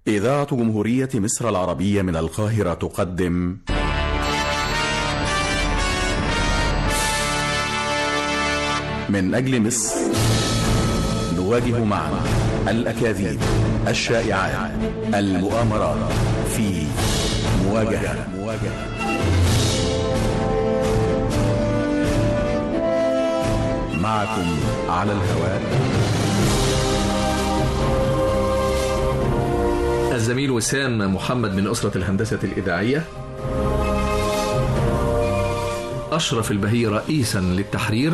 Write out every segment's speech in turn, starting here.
إذاعة جمهورية مصر العربية من القاهرة تقدم من أجل مصر نواجه معا الأكاذيب الشائعات المؤامرات في مواجهة مواجهة معكم على الهواء الزميل وسام محمد من أسرة الهندسة الإذاعية أشرف البهي رئيسا للتحرير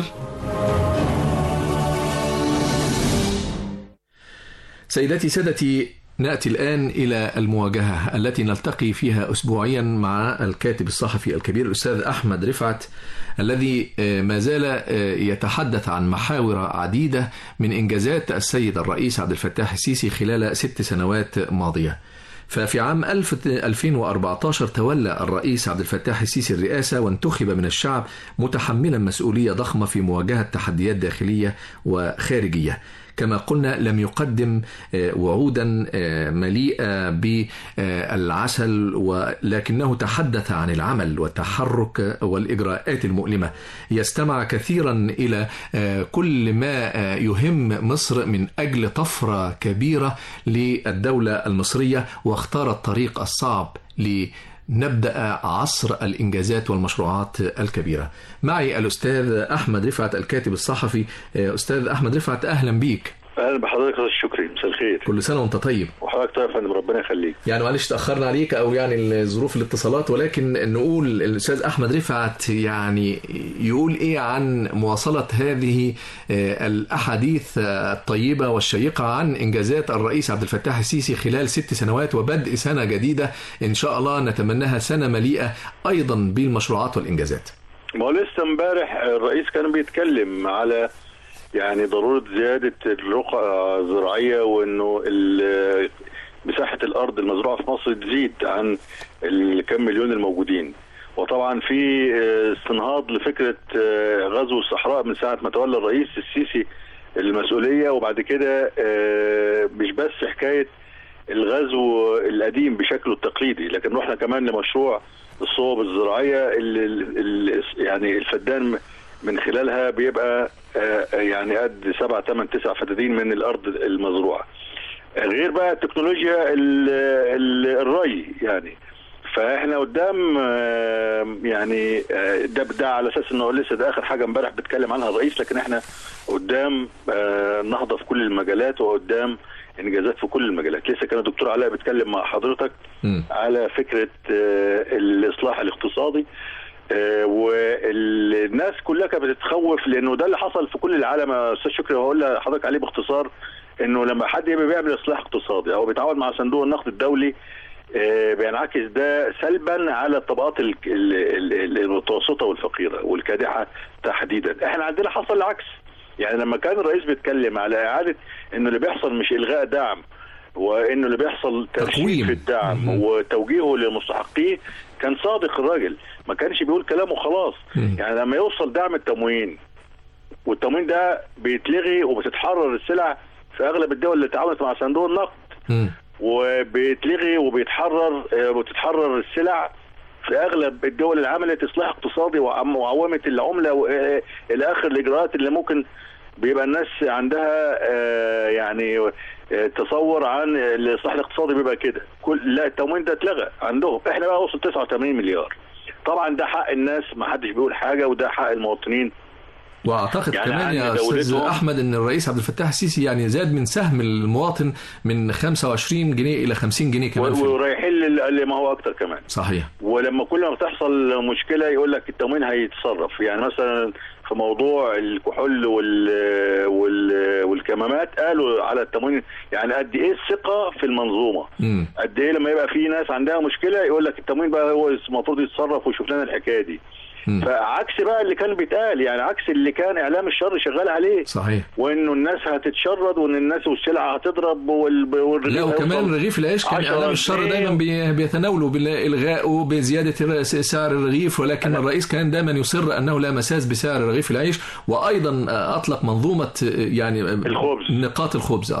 سيداتي سادتي نأتي الآن إلى المواجهة التي نلتقي فيها أسبوعيا مع الكاتب الصحفي الكبير الأستاذ أحمد رفعت الذي ما زال يتحدث عن محاور عديدة من إنجازات السيد الرئيس عبد الفتاح السيسي خلال ست سنوات ماضية ففي عام 2014 تولى الرئيس عبد الفتاح السيسي الرئاسة وانتخب من الشعب متحملا مسؤولية ضخمة في مواجهة تحديات داخلية وخارجية كما قلنا لم يقدم وعودا مليئة بالعسل ولكنه تحدث عن العمل والتحرك والإجراءات المؤلمة يستمع كثيرا إلى كل ما يهم مصر من أجل طفرة كبيرة للدولة المصرية واختار الطريق الصعب ل نبدأ عصر الإنجازات والمشروعات الكبيرة معي الأستاذ أحمد رفعت الكاتب الصحفي أستاذ أحمد رفعت أهلا بيك اهلا بحضرتك يا شكري مساء الخير كل سنة وأنت طيب وحضرتك طيب يا فندم ربنا يخليك يعني معلش تأخرنا عليك أو يعني ظروف الاتصالات ولكن نقول الأستاذ أحمد رفعت يعني يقول إيه عن مواصلة هذه الأحاديث الطيبة والشيقة عن إنجازات الرئيس عبد الفتاح السيسي خلال ست سنوات وبدء سنة جديدة إن شاء الله نتمناها سنة مليئة أيضا بالمشروعات والإنجازات ما هو لسه امبارح الرئيس كان بيتكلم على يعني ضرورة زيادة الرقعة الزراعية وانه مساحة الارض المزروعة في مصر تزيد عن الكم مليون الموجودين وطبعا في استنهاض لفكرة غزو الصحراء من ساعة ما تولى الرئيس السيسي المسؤولية وبعد كده مش بس حكاية الغزو القديم بشكله التقليدي لكن رحنا كمان لمشروع الصوب الزراعية اللي, اللي يعني الفدان من خلالها بيبقى يعني قد سبع ثمان تسع فدادين من الارض المزروعه. غير بقى التكنولوجيا الري يعني فاحنا قدام يعني ده ده على اساس انه لسه ده اخر حاجه امبارح بيتكلم عنها الرئيس لكن احنا قدام نهضه في كل المجالات وقدام انجازات في كل المجالات لسه كان الدكتور علاء بيتكلم مع حضرتك م. على فكره الاصلاح الاقتصادي آه والناس كلها كانت بتتخوف لانه ده اللي حصل في كل العالم يا استاذ شكري وهقول لحضرتك عليه باختصار انه لما حد يبقى بيعمل اصلاح اقتصادي او بيتعاون مع صندوق النقد الدولي آه بينعكس ده سلبا على الطبقات المتوسطه والفقيره والكادحه تحديدا احنا عندنا حصل العكس يعني لما كان الرئيس بيتكلم على اعاده انه اللي بيحصل مش الغاء دعم وانه اللي بيحصل ترشيد في الدعم م- وتوجيهه لمستحقيه كان صادق الراجل ما كانش بيقول كلام وخلاص يعني لما يوصل دعم التموين والتموين ده بيتلغي وبتتحرر السلع في اغلب الدول اللي تعاونت مع صندوق النقد وبيتلغي وبيتحرر وتتحرر السلع في اغلب الدول اللي عملت اصلاح اقتصادي وعومت العمله الى اخر الاجراءات اللي ممكن بيبقى الناس عندها يعني تصور عن الاصلاح الاقتصادي بيبقى كده كل لا التموين ده اتلغى عندهم احنا بقى وصل 89 مليار طبعا ده حق الناس ما حدش بيقول حاجه وده حق المواطنين واعتقد يعني كمان يا استاذ احمد ان الرئيس عبد الفتاح السيسي يعني زاد من سهم المواطن من 25 جنيه الى 50 جنيه كمان ورايحين لما هو اكتر كمان صحيح ولما كل ما بتحصل مشكله يقول لك التموين هيتصرف يعني مثلا في موضوع الكحول وال وال والكمامات قالوا على التموين يعني قد ايه الثقه في المنظومه قد ايه لما يبقى في ناس عندها مشكله يقول لك التموين بقى هو المفروض يتصرف ويشوف لنا الحكايه دي فعكس بقى اللي كان بيتقال يعني عكس اللي كان اعلام الشر شغال عليه صحيح وانه الناس هتتشرد وان الناس والسلعه هتضرب وال... لا وكمان رغيف العيش كان اعلام الشر دايما بي... بيتناولوا بالغائه بزياده سعر الرغيف ولكن أنا... الرئيس كان دايما يصر انه لا مساس بسعر رغيف العيش وايضا اطلق منظومه يعني الخبز نقاط الخبز اه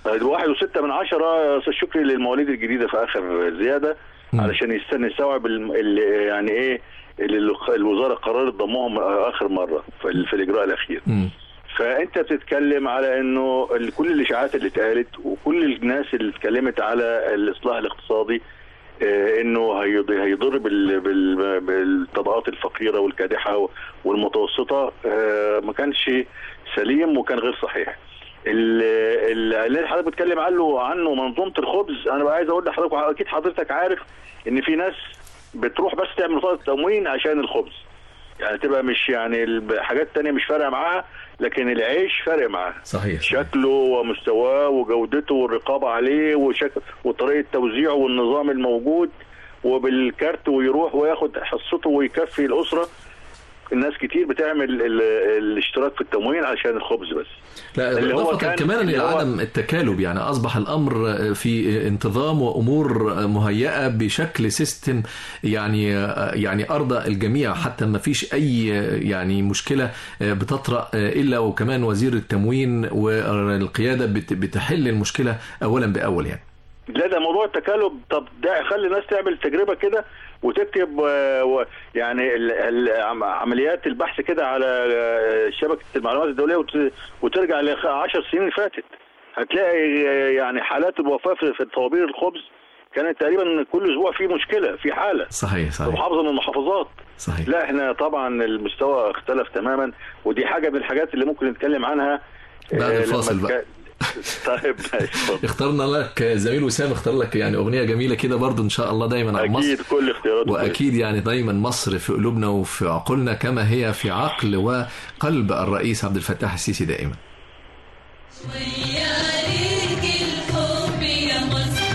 واحد وستة من عشرة يا استاذ شكري للمواليد الجديده في اخر زياده مم. علشان يستنى يستوعب الم- ال- يعني ايه اللي الخ- الوزاره قررت ضمهم اخر مره في, ال- في الاجراء الاخير مم. فانت بتتكلم على انه ال- كل الاشاعات اللي اتقالت وكل الناس اللي اتكلمت على الاصلاح الاقتصادي آه، انه هيض- هيضر بال- بال- بالطبقات الفقيره والكادحه والمتوسطه آه، ما كانش سليم وكان غير صحيح. ال- ال- اللي حضرتك بتتكلم عنه عنه منظومه الخبز انا بقى عايز اقول لحضرتك اكيد حضرتك عارف ان في ناس بتروح بس تعمل بطاقه تموين عشان الخبز. يعني تبقى مش يعني الحاجات التانية مش فارقه معاها لكن العيش فارق معاها. صحيح شكله ومستواه وجودته والرقابه عليه وشكل وطريقه توزيعه والنظام الموجود وبالكارت ويروح وياخد حصته ويكفي الاسره الناس كتير بتعمل ال- الاشتراك في التموين عشان الخبز بس لا اللي هو إضافة كان- كمان اللي هو- لعدم التكالب يعني أصبح الأمر في انتظام وأمور مهيئة بشكل سيستم يعني يعني أرضى الجميع حتى ما فيش أي يعني مشكلة بتطرأ إلا وكمان وزير التموين والقيادة بت- بتحل المشكلة أولا بأول يعني لا ده موضوع التكالب طب ده خلي الناس تعمل تجربه كده وتكتب آه، و- يعني ال- ال- عم- عمليات البحث كده على آه، شبكه المعلومات الدوليه وت- وترجع ل 10 سنين اللي فاتت هتلاقي آه، يعني حالات الوفاه في في طوابير الخبز كانت تقريبا كل اسبوع في مشكله في حاله صحيح في صحيح محافظه من المحافظات صحيح لا احنا طبعا المستوى اختلف تماما ودي حاجه من الحاجات اللي ممكن نتكلم عنها بعد آه، لما الفاصل بقى. نتك- طيب ماشي، اتفضل. اخترنا لك زميل وسام اختار لك يعني أغنية جميلة كده برضو إن شاء الله دايما عن مصر اكيد كل اختياراته واكيد يعني دايما مصر في قلوبنا وفي عقولنا كما هي في عقل وقلب الرئيس عبد الفتاح السيسي دائما وياليك الحب يا مصر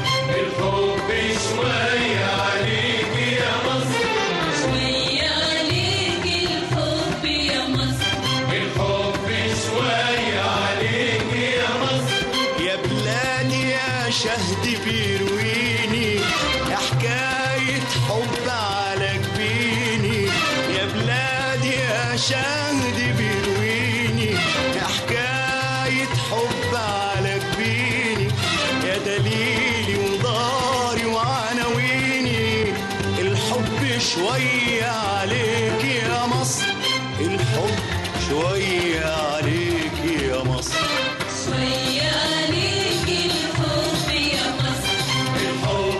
وياليك الحب يا مصر يا بلادي يا شهد بيرويني يا حكاية حب على جبيني يا بلادي يا شهد بيرويني يا حكاية حب على جبيني يا دليلي وداري وعناويني الحب شوية عليك يا مصر الحب شوية عليك يا مصر وياليك الحب يا مصر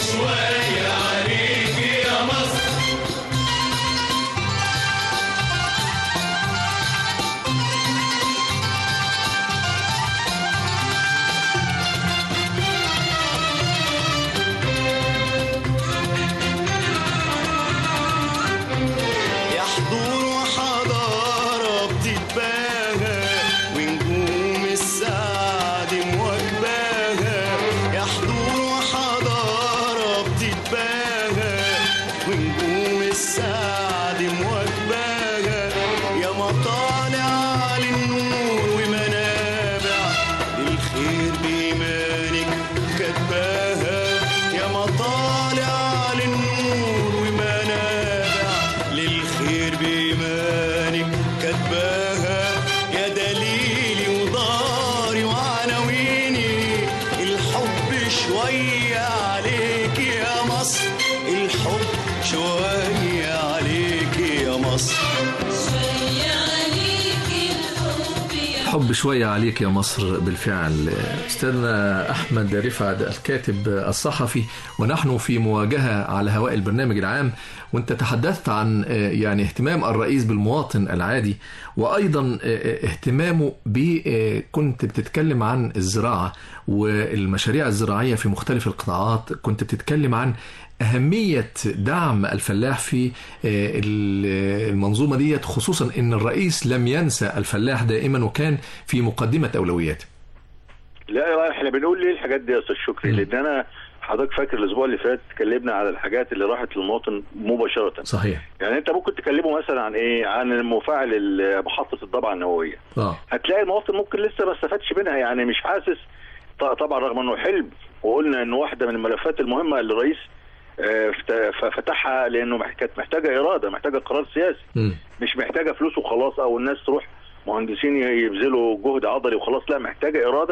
يا حضور وحضارة بتتباهى ونجوم السعد مواكباها يا حضور وحضارة بتتباهى ونجوم السعد مواكباها يا مطالع للنور ومنابع للخير بإيمانك كتباها يا مطالع للنور ومنابع للخير بإيمانك كتباها يا دليلي وداري وعناويني الحب شوية عليك يا مصر الحب شوية عليك يا مصر وياليك الحب يا حب شوية عليك يا مصر بالفعل أستاذنا أحمد رفعت الكاتب الصحفي ونحن في مواجهة على هواء البرنامج العام وانت تحدثت عن آه، يعني اهتمام الرئيس بالمواطن العادي وأيضا آه، اهتمامه ب آه، كنت بتتكلم عن الزراعة والمشاريع الزراعية في مختلف القطاعات كنت بتتكلم عن أهمية دعم الفلاح في آه، ال- المنظومة ديت خصوصا أن الرئيس لم ينسى الفلاح دائما وكان في مقدمة أولوياته لا احنا بنقول ليه الحاجات دي يا استاذ شكري مم. لان انا حضرتك فاكر الاسبوع اللي فات اتكلمنا على الحاجات اللي راحت للمواطن مباشره صحيح يعني انت ممكن تكلمه مثلا عن ايه عن مفاعل ال- محطه الضبعه النوويه اه هتلاقي المواطن ممكن لسه ما استفادش منها يعني مش حاسس ط- طبعا رغم انه حلم وقلنا انه واحده من الملفات المهمه اللي الرئيس آه، فت- ف- فتحها لانه مح- كانت محتاجه اراده محتاجه قرار سياسي مم. مش محتاجه فلوس وخلاص او الناس تروح مهندسين ي- يبذلوا جهد عضلي وخلاص لا محتاجه اراده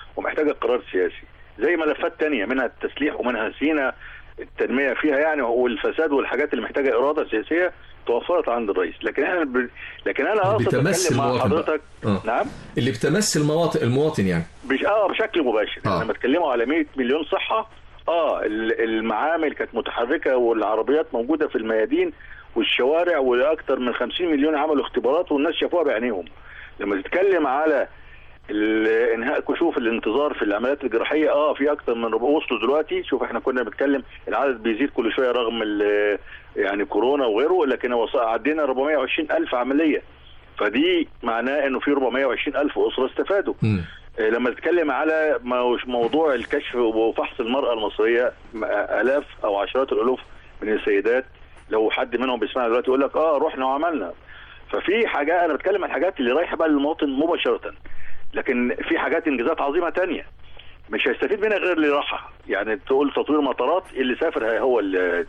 ومحتاجه قرار سياسي زي ملفات تانية منها التسليح ومنها سينا التنميه فيها يعني والفساد والحاجات اللي محتاجه اراده سياسيه توفرت عند الرئيس لكن احنا ب... لكن انا اقصد بتمس اتكلم مع المواطن بقى. حضرتك آه. نعم اللي بتمس المواطن المواطن يعني بش... اه بشكل مباشر آه. آه. لما اتكلموا على 100 مليون صحه اه ال- المعامل كانت متحركه والعربيات موجوده في الميادين والشوارع واكثر من 50 مليون عملوا اختبارات والناس شافوها بعينيهم لما تتكلم على ال- انهاء كشوف الانتظار في العمليات الجراحيه اه في اكثر من ربع وصلوا دلوقتي شوف احنا كنا بنتكلم العدد بيزيد كل شويه رغم ال- يعني كورونا وغيره لكن وص- عدينا 420 الف عمليه فدي معناه انه في 420 الف اسره استفادوا مم. آه، لما تتكلم على موش- موضوع الكشف وفحص المرأة المصرية م- آلاف أو عشرات الألوف من السيدات لو حد منهم بيسمعنا دلوقتي يقول لك اه رحنا وعملنا ففي حاجات أنا بتكلم عن الحاجات اللي رايحة بقى للمواطن مباشرة لكن في حاجات إنجازات عظيمة تانية مش هيستفيد منها غير اللي راحها يعني تقول تطوير مطارات اللي سافر هو ال-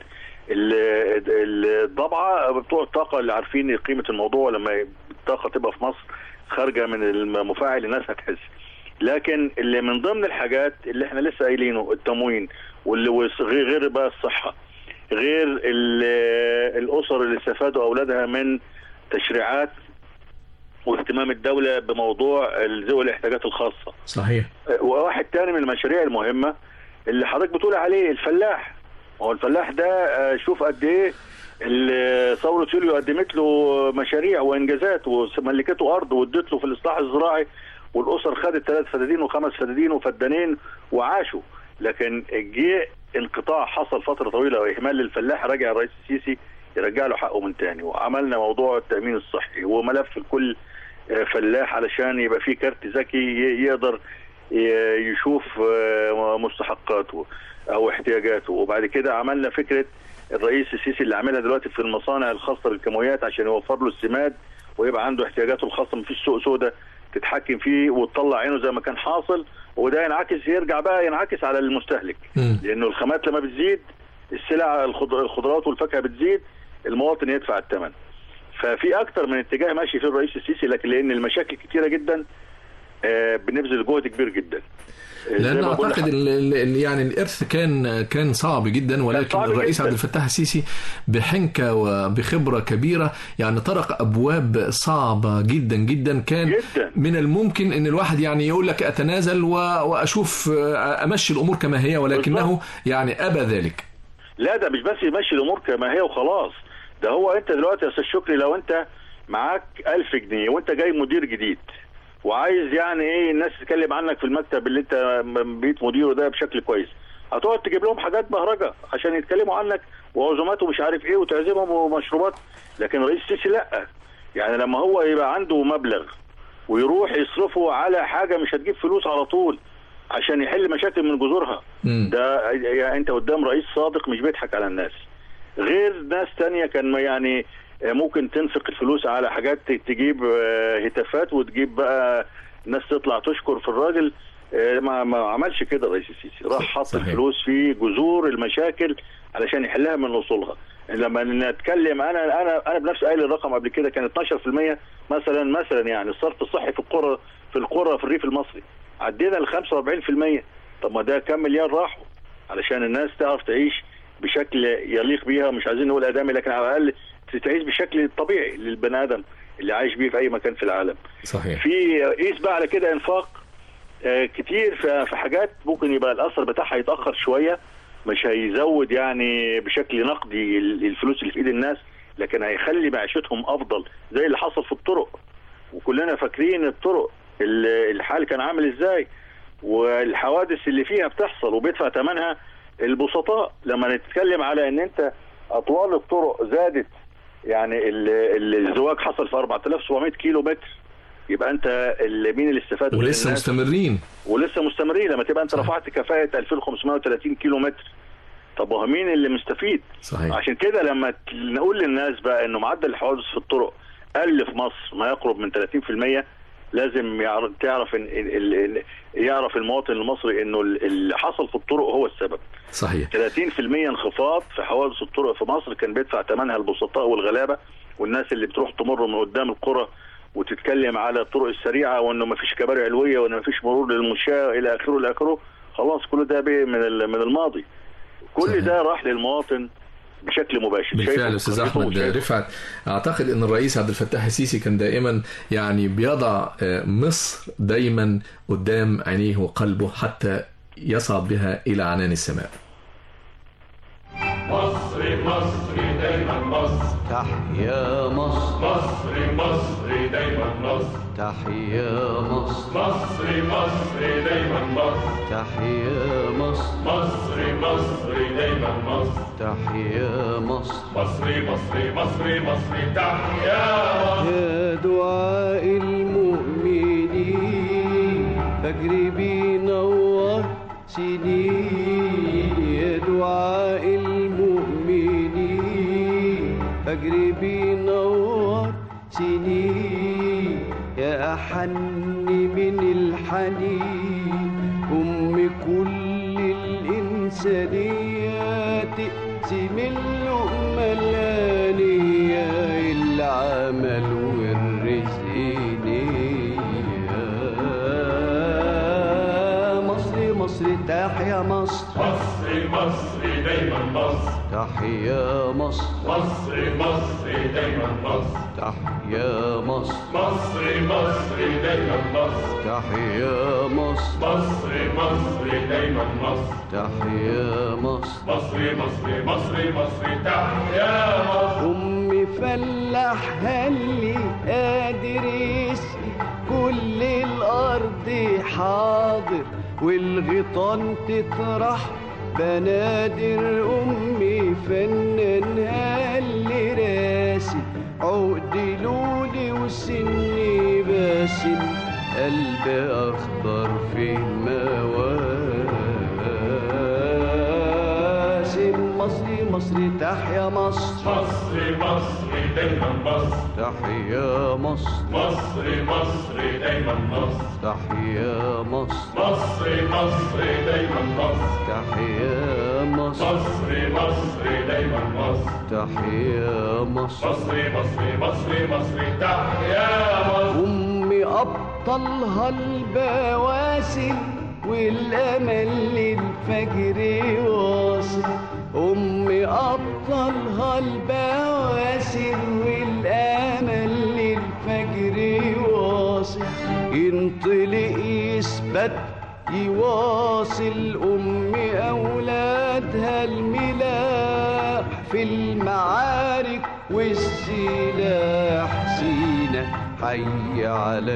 ال- الضبعه بتوع الطاقه اللي عارفين قيمه الموضوع لما الطاقه تبقى في مصر خارجه من المفاعل الناس هتحس لكن اللي من ضمن الحاجات اللي احنا لسه قايلينه التموين واللي وس- غير غير بقى الصحه غير ال- الاسر اللي استفادوا اولادها من تشريعات واهتمام الدوله بموضوع ذوي الاحتياجات الخاصه صحيح وواحد تاني من المشاريع المهمه اللي حضرتك بتقول عليه الفلاح هو الفلاح ده آه، شوف قد ايه ال- ثوره يوليو قدمت له مشاريع وانجازات وملكته ارض وادت له في الاصلاح الزراعي والاسر خدت ثلاث فدادين وخمس فدادين وفدانين وعاشوا لكن جه انقطاع حصل فتره طويله واهمال للفلاح رجع الرئيس السيسي يرجع له حقه من تاني وعملنا موضوع التامين الصحي وملف لكل آه، فلاح علشان يبقى فيه كارت ذكي ي- يقدر ي- يشوف آه، مستحقاته او احتياجاته وبعد كده عملنا فكره الرئيس السيسي اللي عاملها دلوقتي في المصانع الخاصه بالكيماويات عشان يوفر له السماد ويبقى عنده احتياجاته الخاصه مفيش سوق سوداء تتحكم فيه وتطلع عينه زي ما كان حاصل وده ينعكس يرجع بقى ينعكس على المستهلك مم. لانه الخامات لما بتزيد السلع الخض- الخضروات والفاكهه بتزيد المواطن يدفع الثمن ففي اكتر من اتجاه ماشي فيه الرئيس السيسي لكن لان المشاكل كتيره جدا آه، بنبذل جهد كبير جدا آه، زي لان ما بقول اعتقد لحضرتك. ال- ال- يعني الارث كان كان صعب جدا ولكن صعب الرئيس جداً. عبد الفتاح السيسي بحنكه وبخبره كبيره يعني طرق ابواب صعبه جدا جدا كان جداً. من الممكن ان الواحد يعني يقول لك اتنازل و- واشوف آه، امشي الامور كما هي ولكنه بالضبط. يعني ابى ذلك لا ده مش بس يمشي الامور كما هي وخلاص ده هو انت دلوقتي يا استاذ شكري لو انت معاك ألف جنيه وانت جاي مدير جديد وعايز يعني ايه الناس تتكلم عنك في المكتب اللي انت م- بقيت مديره ده بشكل كويس هتقعد تجيب لهم حاجات بهرجه عشان يتكلموا عنك وعزومات ومش عارف ايه وتعزمهم ومشروبات لكن رئيس السيسي لا يعني لما هو يبقى عنده مبلغ ويروح يصرفه على حاجه مش هتجيب فلوس على طول عشان يحل مشاكل من جذورها مم. ده يعني انت قدام رئيس صادق مش بيضحك على الناس غير ناس تانية كان ما يعني ممكن تنفق الفلوس على حاجات تجيب آه، هتافات وتجيب بقى ناس تطلع تشكر في الراجل آه، ما ما عملش كده الرئيس السيسي راح حط صحيح. الفلوس في جذور المشاكل علشان يحلها من اصولها لما نتكلم انا انا انا بنفسي قايل الرقم قبل كده كان 12% مثلا مثلا يعني الصرف الصحي في القرى في القرى في الريف المصري عدينا ل 45% طب ما ده كام مليار راحوا علشان الناس تعرف تعيش بشكل يليق بيها مش عايزين نقول ادمي لكن على الاقل تعيش بشكل طبيعي للبني ادم اللي عايش بيه في اي مكان في العالم صحيح في قيس بقى على كده انفاق آه، كتير في في حاجات ممكن يبقى الاثر بتاعها يتاخر شويه مش هيزود يعني بشكل نقدي ال- الفلوس اللي في ايد الناس لكن هيخلي معيشتهم افضل زي اللي حصل في الطرق وكلنا فاكرين الطرق ال- الحال كان عامل ازاي والحوادث اللي فيها بتحصل وبيدفع ثمنها البسطاء لما نتكلم على ان انت اطوال الطرق زادت يعني ال- ال- الزواج حصل في 4700 كيلو متر يبقى انت اللي مين اللي استفاد من ولسه الناس؟ مستمرين ولسه مستمرين لما تبقى انت صحيح. رفعت كفاءه 2530 كيلو متر طب وهو مين اللي مستفيد؟ صحيح عشان كده لما ت- نقول للناس بقى انه معدل الحوادث في الطرق قل في مصر ما يقرب من 30% لازم يعرف تعرف إن ال- ال- يعرف المواطن المصري انه ال- اللي حصل في الطرق هو السبب صحيح 30% انخفاض في حوادث الطرق في مصر كان بيدفع ثمنها البسطاء والغلابه والناس اللي بتروح تمر من قدام القرى وتتكلم على الطرق السريعه وانه ما فيش كباري علويه وانه ما فيش مرور للمشاة الى اخره الى اخره خلاص كل ده بيه من ال- من الماضي كل صحيح. ده راح للمواطن بشكل مباشر بالفعل شايفه استاذ بقريته احمد وشايفه. رفعت اعتقد ان الرئيس عبد الفتاح السيسي كان دائما يعني بيضع آه، مصر دايما قدام عينيه وقلبه حتى يصعد بها الى عنان السماء مصر مصر دايما مصر تحيا مصر مصر مصر دايما مصر تحيا مصر مصر مصر دايما مصر تحيا مصر مصر مصر دايما مصر تحيا مصر مصر مصر مصر مصر تحيا مصر يا دعاء المؤمنين فجر بينور سنين يا دعاء المؤمنين فجر بينور سنين يا أحن من الحنين أم كل الإنسانية تقسم اللقمة الآنية العمل والرزق نية مصر مصر تحيا مصر مصر مصر دايما مصر تحيا مصر مصر مصر دايما مصر تحيا مصر مصر مصر دايما مصر تحيا مصر مصر مصر دايما مصر تحيا مصر مصر مصر مصر مصر تحيا مصر أم فلاح هلي قادر يسقي كل الأرض حاضر والغيطان تطرح بنادر أمي فنان هلي راسي عقد لولي وسني باسم قلب أخضر في مواسم مصري مصري تحيا مصر مصر مصر دايما مصر تحيا مصر مصر مصر دايما مصر تحيا مصر مصر مصر دايما مصر تحيا مصر مصر مصر دايما مصر تحيا مصر مصر مصر مصر مصر تحيا مصر أمي أبطلها البواسل والأمل للفجر واصل أمي أبطلها البواسل والأمل للفجر واصل ينطلق يثبت يواصل أمي أولادها الملاح في المعارك والسلاح سينا حي على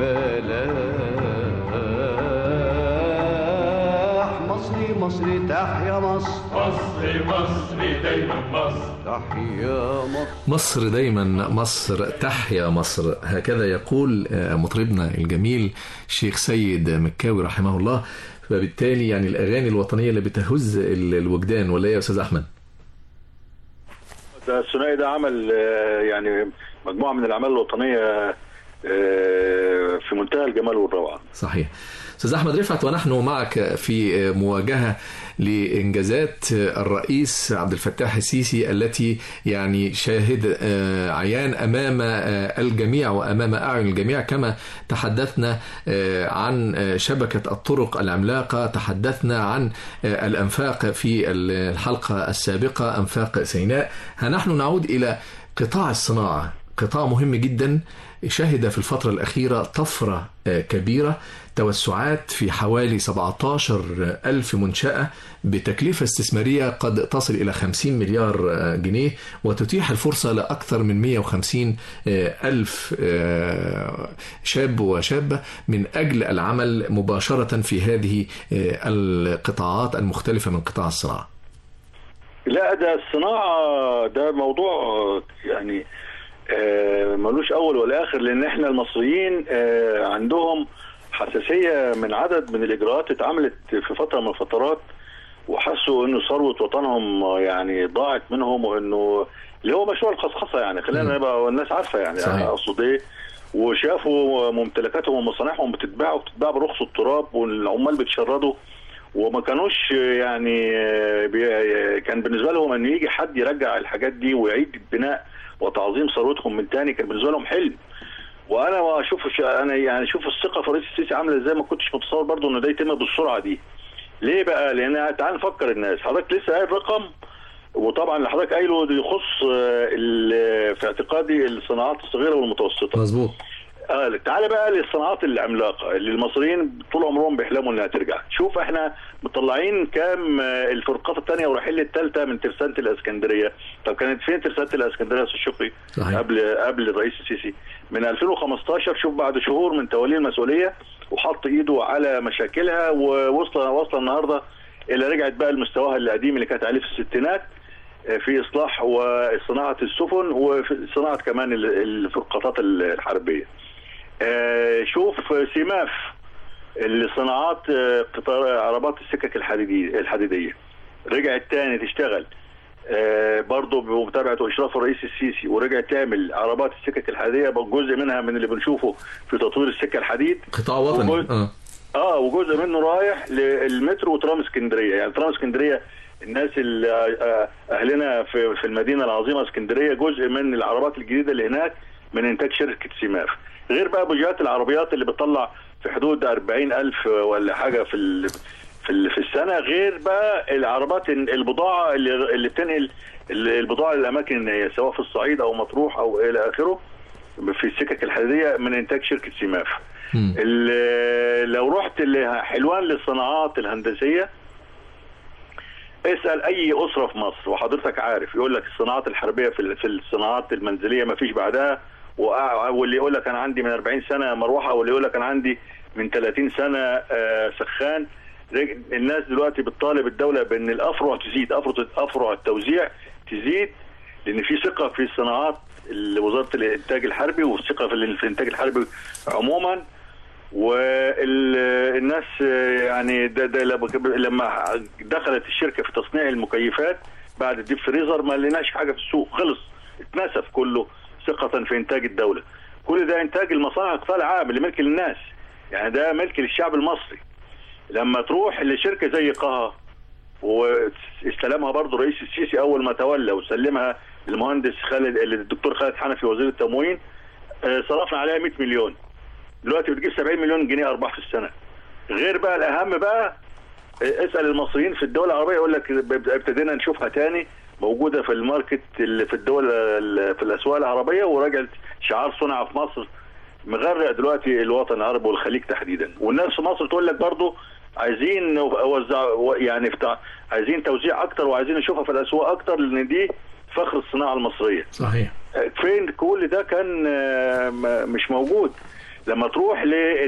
الفلاح مصري مصري تحيا مصر مصر مصر دايما مصر تحيا مصر مصر دايما مصر تحيا مصر هكذا يقول آه، مطربنا الجميل الشيخ سيد مكاوي رحمه الله فبالتالي يعني الاغاني الوطنيه اللي بتهز ال- الوجدان ولا إيه يا استاذ احمد ده الثنائي ده عمل آه، يعني مجموعه من الاعمال الوطنيه آه، في منتهى الجمال والروعه صحيح استاذ احمد رفعت ونحن معك في مواجهه لانجازات الرئيس عبد الفتاح السيسي التي يعني شاهد آه، عيان امام آه، الجميع وامام اعين الجميع كما تحدثنا آه، عن آه، شبكه الطرق العملاقه تحدثنا عن آه، الانفاق في الحلقه السابقه انفاق سيناء ها نحن نعود الى قطاع الصناعه قطاع مهم جدا شهد في الفترة الأخيرة طفرة آه، كبيرة توسعات في حوالي 17 ألف منشأة بتكلفة استثمارية قد تصل إلى 50 مليار آه، جنيه وتتيح الفرصة لأكثر من 150 آه، ألف آه، شاب وشابة من أجل العمل مباشرة في هذه آه، القطاعات المختلفة من قطاع الصناعة لا ده الصناعه ده موضوع آه، يعني آه، ملوش اول ولا اخر لان احنا المصريين آه، عندهم حساسيه من عدد من الاجراءات اتعملت في فتره من الفترات وحسوا انه ثروه وطنهم آه، يعني ضاعت منهم وانه اللي هو مشروع الخصخصه يعني خلينا نبقى الناس عارفه يعني صحيح. أنا اقصد ايه وشافوا ممتلكاتهم ومصانعهم بتتباع وبتتباع برخص التراب والعمال بيتشردوا وما كانوش يعني بي- كان بالنسبه لهم ان يجي حد يرجع الحاجات دي ويعيد بناء وتعظيم ثروتهم من تاني كان بالنسبه لهم حلم وانا ما اشوفش انا يعني اشوف الثقه في رئيس السيسي عامله ازاي ما كنتش متصور برضو ان ده يتم بالسرعه دي ليه بقى لان تعال نفكر الناس حضرتك لسه قايل رقم وطبعا اللي حضرتك قايله ده يخص آه، ال- في اعتقادي الصناعات الصغيره والمتوسطه مظبوط اه تعالى بقى للصناعات العملاقه اللي المصريين طول عمرهم بيحلموا انها ترجع شوف احنا مطلعين كام آه، الفرقات الثانيه ورايحين للثالثه من ترسانه الاسكندريه طب كانت فين ترسانه الاسكندريه يا استاذ شكري صحيح. قبل قبل الرئيس السيسي من 2015 شوف بعد شهور من توليه المسؤوليه وحط ايده على مشاكلها ووصل وصل النهارده الى رجعت بقى لمستواها القديم اللي كانت عليه في الستينات آه، في اصلاح وصناعه السفن وفي صناعه كمان ال- الفرقاطات الحربيه آه، شوف سماف الصناعات آه، قطار عربات السكك الحديدية الحديدية رجعت تاني تشتغل آه، برضه بمتابعة وإشراف الرئيس السيسي ورجعت تعمل عربات السكك الحديدية بقى جزء منها من اللي بنشوفه في تطوير السكة الحديد قطاع وطني وجزء- اه اه وجزء منه رايح للمترو وترام اسكندريه يعني ترام اسكندريه الناس اللي آه، آه، اهلنا في في المدينه العظيمه اسكندريه جزء من العربات الجديده اللي هناك من انتاج شركه سيماف غير بقى بوجهات العربيات اللي بتطلع في حدود 40 ألف ولا حاجه في ال في ال- في السنه غير بقى العربات البضاعه اللي اللي بتنقل البضاعه للاماكن النائيه سواء في الصعيد او مطروح او الى اخره في السكك الحديديه من انتاج شركه سيماف مم. ال- لو رحت لحلوان للصناعات الهندسيه اسال اي اسره في مصر وحضرتك عارف يقول لك الصناعات الحربيه في ال- في الصناعات المنزليه ما فيش بعدها وأع- واللي يقول لك انا عندي من 40 سنه مروحه واللي يقول لك انا عندي من 30 سنه آه، سخان رج- الناس دلوقتي بتطالب الدوله بان الافرع تزيد افرع افرع التوزيع تزيد لان في ثقه في الصناعات اللي وزاره الانتاج الحربي والثقه في ال- في الانتاج الحربي عموما والناس يعني ده ده لما دخلت الشركه في تصنيع المكيفات بعد الديب فريزر ما لقيناش حاجه في السوق خلص اتنسف كله ثقه في انتاج الدوله كل ده انتاج المصانع القطاع العام اللي ملك للناس يعني ده ملك للشعب المصري لما تروح لشركه زي قها واستلمها برضه رئيس السيسي اول ما تولى وسلمها للمهندس خالد الدكتور خالد حنفي وزير التموين آه، صرفنا عليها 100 مليون دلوقتي بتجيب 70 مليون جنيه ارباح في السنه غير بقى الاهم بقى آه، اسال المصريين في الدول العربيه يقول لك ب- ابتدينا نشوفها تاني موجوده في الماركت اللي في الدول ال- في الاسواق العربيه ورجعت شعار صنع في مصر مغرق دلوقتي الوطن العربي والخليج تحديدا والناس في مصر تقول لك برضو عايزين نوزع يعني بتاع عايزين توزيع اكتر وعايزين نشوفها في الاسواق اكتر لان دي فخر الصناعه المصريه صحيح فين كل ده كان آه، م- مش موجود لما تروح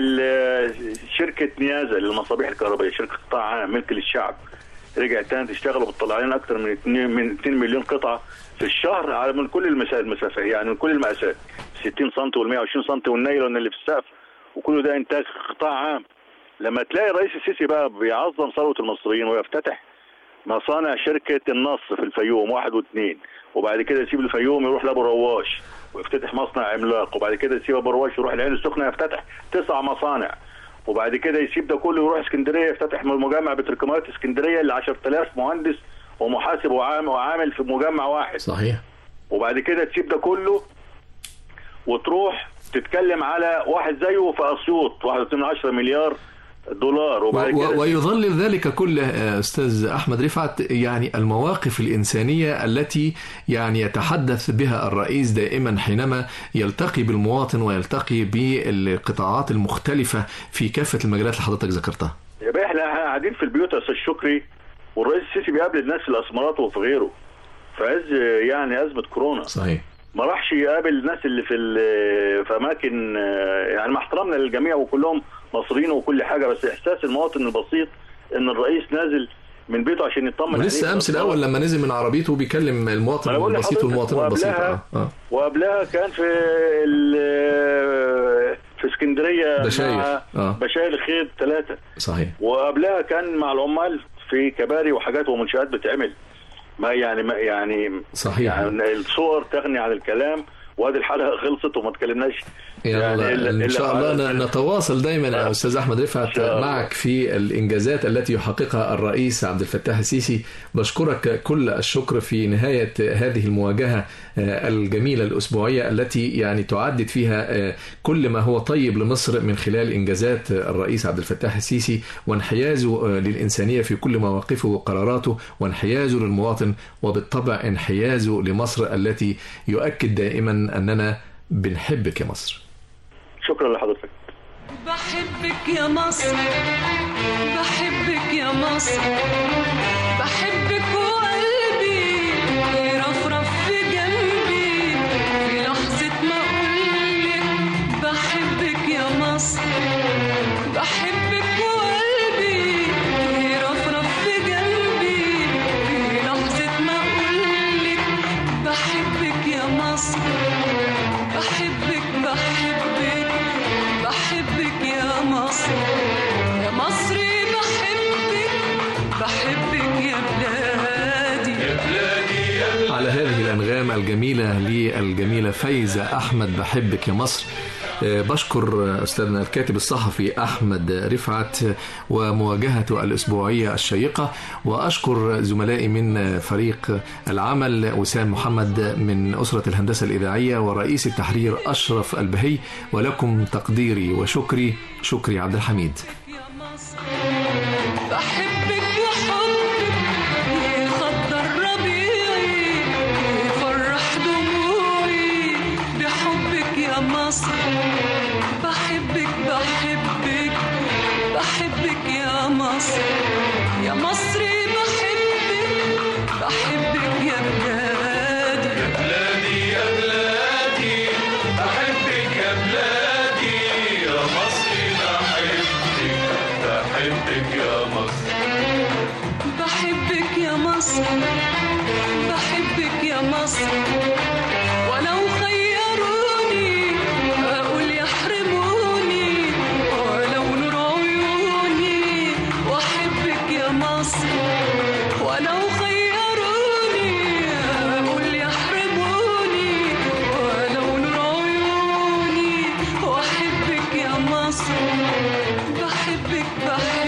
لشركه نيازا للمصابيح الكهربائيه شركه قطاع عام ملك للشعب رجعت تاني تشتغل وبتطلع لنا اكتر من 2 من 2 مليون قطعه في الشهر على من كل المسا- المسافات يعني من كل المقاسات 60 سم وال 120 سم والنايلون اللي في السقف وكل ده انتاج قطاع عام لما تلاقي الرئيس السيسي بقى بيعظم ثروه المصريين ويفتتح مصانع شركة النصر في الفيوم واحد واثنين وبعد كده يسيب الفيوم يروح لابو رواش ويفتتح مصنع عملاق وبعد كده يسيب ابو رواش يروح العين السخنة يفتتح تسع مصانع وبعد كده يسيب ده كله يروح اسكندرية يفتتح مجمع بتركمات اسكندرية ل 10000 مهندس ومحاسب وعامل وعامل في مجمع واحد صحيح وبعد كده تسيب ده كله وتروح تتكلم على واحد زيه في اسيوط 1.2 مليار دولار وبعد و- كده و- ويظلل ذلك كله آه، استاذ احمد رفعت يعني المواقف الانسانيه التي يعني يتحدث بها الرئيس دائما حينما يلتقي بالمواطن ويلتقي بالقطاعات المختلفه في كافه المجالات اللي حضرتك ذكرتها. يا بيه احنا قاعدين في البيوت يا استاذ شكري والرئيس السيسي بيقابل الناس في الاسمرات وفي غيره في عز يعني ازمه كورونا صحيح. ما راحش يقابل الناس اللي في ال- في اماكن آه، يعني مع احترامنا للجميع وكلهم مصريين وكل حاجه بس احساس المواطن البسيط ان الرئيس نازل من بيته عشان يطمن عليه ولسه في امس الأسمرات. الاول لما نزل من عربيته بيكلم المواطن ما أنا بقول البسيط لحضرتك، والمواطن البسيط وقبلها- اه اه وقبلها كان في ال- في اسكندريه بشاير. مع آه. بشاير الخير ثلاثه صحيح وقبلها كان مع العمال في كباري وحاجات ومنشآت بتعمل ما يعني ما يعني صحيح يعني الصور تغني عن الكلام وادي الحلقه خلصت وما اتكلمناش يلا إلا- ان إلا شاء الله على- ن- نتواصل دائما يا استاذ احمد رفعت شاء الله. معك في الانجازات التي يحققها الرئيس عبد الفتاح السيسي بشكرك كل الشكر في نهايه هذه المواجهه آه، الجميله الاسبوعيه التي يعني تعدد فيها آه، كل ما هو طيب لمصر من خلال انجازات الرئيس عبد الفتاح السيسي وانحيازه آه، للانسانيه في كل مواقفه وقراراته وانحيازه للمواطن وبالطبع انحيازه لمصر التي يؤكد دائما اننا بنحبك يا مصر شكرا لحضرتك بحبك يا مصر بحبك يا مصر بحبك وقلبي يرفرف في جنبي في لحظة ما أقولك بحبك يا مصر بحبك وقلبي يرفرف في جنبي في لحظة ما أقولك بحبك يا مصر بحبك بحبك بحبك يا مصر يا مصري بحبك بحبك يا بلادي على هذه الأنغام الجميلة للجميلة فايزة أحمد بحبك يا مصر آه، بشكر آه، أستاذنا الكاتب الصحفي أحمد رفعت آه، ومواجهته الأسبوعية الشيقة وأشكر زملائي من آه، فريق العمل وسام محمد من أسرة الهندسة الإذاعية ورئيس التحرير أشرف البهي ولكم تقديري وشكري شكري عبد الحميد يا مصر بحبك وحبك يخضر ربيعي يفرح دموعي بحبك يا مصر بحبك بحبك بحبك يا مصر يا مصري بحبك بحبك يا بلادي بلادي يا بلادي بحبك يا بلادي يا مصري بحبك بحبك يا مصر بحبك يا مصر بحبك يا مصر ولو خيروني أقول يحرموني ولو نور عيوني وأحبك يا مصر ولو خيروني أقول يحرموني ولو نور عيوني وأحبك يا مصر بحبك بحبك